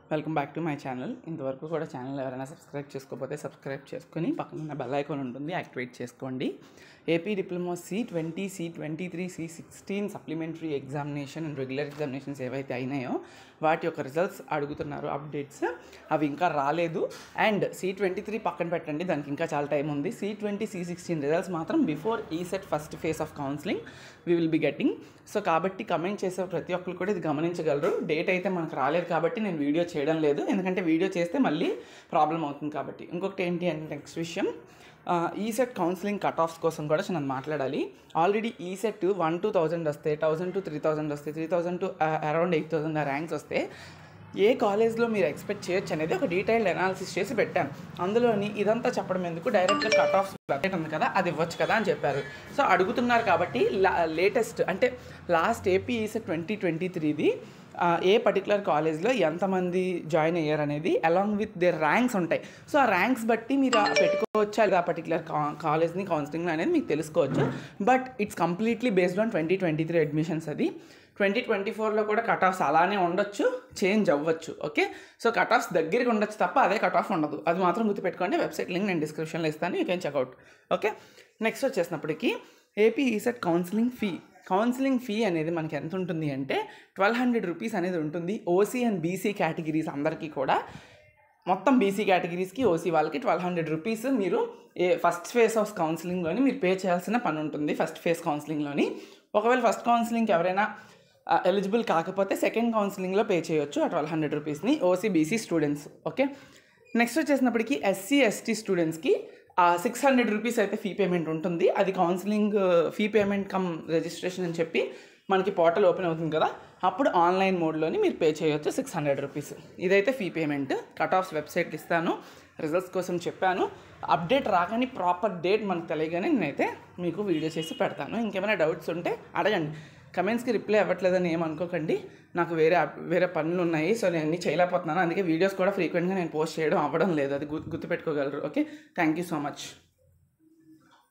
welcome back to my channel ఇంతవరకు కూడా channel ఎవరైనా సబ్స్క్రైబ్ చేసుకోకపోతే సబ్స్క్రైబ్ చేసుకొని పక్కన ఉన్న బెల్ ఐకాన్ ఉంటుంది యాక్టివేట్ చేసుకోండి AP diploma C twenty C twenty three C sixteen supplementary examination and regular examinations ఏవైతే అయినాయో వాటి యొక్క రిజల్ట్స్ అడుగుతున్నారు అప్డేట్స్ అవి ఇంకా రాలేదు అండ్ సి ట్వంటీ త్రీ పక్కన పెట్టండి దానికి ఇంకా చాలా టైం ఉంది C twenty C sixteen results మాత్రం before ECET first phase of counselling we will be getting so కాబట్టి కమెంట్ చేసే ప్రతి ఒక్కరు కూడా ఇది గమనించగలరు డేట్ అయితే మనకు రాలేదు కాబట్టి నేను వీడియో చేయడం లేదు ఎందుకంటే వీడియో చేస్తే మళ్ళీ ప్రాబ్లం అవుతుంది కాబట్టి ఇంకొకటి ఏంటి అంటే నెక్స్ట్ విషయం ఈ సెట్ కౌన్సిలింగ్ కట్ ఆఫ్స్ కోసం కూడా నేను మాట్లాడాలి already ECET one two thousand వస్తే థౌసండ్ టు త్రీ థౌసండ్ వస్తే three thousand to around eight thousand ranks వస్తే ఏ కాలేజ్లో మీరు ఎక్స్పెక్ట్ చేయొచ్చు అనేది ఒక డీటెయిల్డ్ అనాలిసిస్ చేసి పెట్టాను అందులోని ఇదంతా చెప్పడం ఎందుకు డైరెక్ట్గా కట్ ఆఫ్ వెబ్సైట్ ఉంది కదా అది ఇవ్వచ్చు కదా అని చెప్పారు సో అడుగుతున్నారు కాబట్టి లేటెస్ట్ అంటే last AP ECET twenty twenty త్రీది ఏ పర్టికులర్ కాలేజ్లో ఎంతమంది జాయిన్ అయ్యారు అనేది అలాంగ్ విత్ దేర్ ర్యాంక్స్ ఉంటాయి సో ఆ ర్యాంక్స్ బట్టి మీరు ఆ పెట్టుకోవచ్చు ఆ పర్టికులర్ కాలేజ్ని కౌన్సిలింగ్ అనేది మీకు తెలుసుకోవచ్చు but it's completely based on twenty twenty three admissions అది ట్వంటీ ట్వంటీ ఫోర్లో కూడా కట్ ఆఫ్స్ అలానే ఉండొచ్చు చేంజ్ అవ్వచ్చు ఓకే సో కట్ ఆఫ్స్ దగ్గరికి ఉండొచ్చు తప్ప అదే కట్ ఆఫ్ ఉండదు అది మాత్రం గుర్తుపెట్టుకోండి వెబ్సైట్ లింక్ నేను డిస్క్రిప్షన్లో ఇస్తాను you can check out okay next వచ్చేసినప్పటికీ AP ECET counselling fee counselling fee అనేది మనకి ఎంత ఉంటుంది అంటే ట్వెల్వ్ హండ్రెడ్ రూపీస్ అనేది ఉంటుంది ఓసీ అండ్ బీసీ కేటగిరీస్ అందరికీ కూడా మొత్తం బీసీ కేటగిరీస్కి ఓసీ వాళ్ళకి ట్వెల్వ్ హండ్రెడ్ రూపీస్ మీరు ఏ ఫస్ట్ ఫేజ్ ఆఫ్ కౌన్సిలింగ్లోని మీరు పే చేయాల్సిన పని ఉంటుంది ఫస్ట్ ఫేజ్ కౌన్సిలింగ్లోని ఒకవేళ ఫస్ట్ కౌన్సిలింగ్కి ఎవరైనా ఎలిజిబుల్ కాకపోతే సెకండ్ కౌన్సిలింగ్లో పే చేయొచ్చు ఆ ట్వెల్వ్ హండ్రెడ్ రూపీస్ని OC BC students okay next వచ్చేసినప్పటికీ ఎస్సీ ఎస్టీ స్టూడెంట్స్కి సిక్స్ హండ్రెడ్ రూపీస్ అయితే ఫీ పేమెంట్ ఉంటుంది అది counselling fee payment cum registration అని చెప్పి మనకి పోర్టల్ ఓపెన్ అవుతుంది కదా అప్పుడు ఆన్లైన్ మోడ్లోని మీరు పే చేయొచ్చు సిక్స్ హండ్రెడ్ రూపీస్ ఇదైతే fee payment cut offs website ఇస్తాను రిజల్ట్స్ కోసం చెప్పాను అప్డేట్ రాగానే ప్రాపర్ డేట్ మనకు తెలియగానే నేనైతే మీకు వీడియో చేసి పెడతాను ఇంకేమైనా డౌట్స్ ఉంటే అడగండి కమెంట్స్కి రిప్లై అవ్వట్లేదని ఏమనుకోకండి నాకు వేరే వేరే పనులు ఉన్నాయి సో నేను అన్నీ చేయలేకపోతున్నాను అందుకే వీడియోస్ కూడా ఫ్రీక్వెంట్గా నేను పోస్ట్ చేయడం అవ్వడం లేదు అది గుర్తు గుర్తుపెట్టుకోగలరు okay thank you so much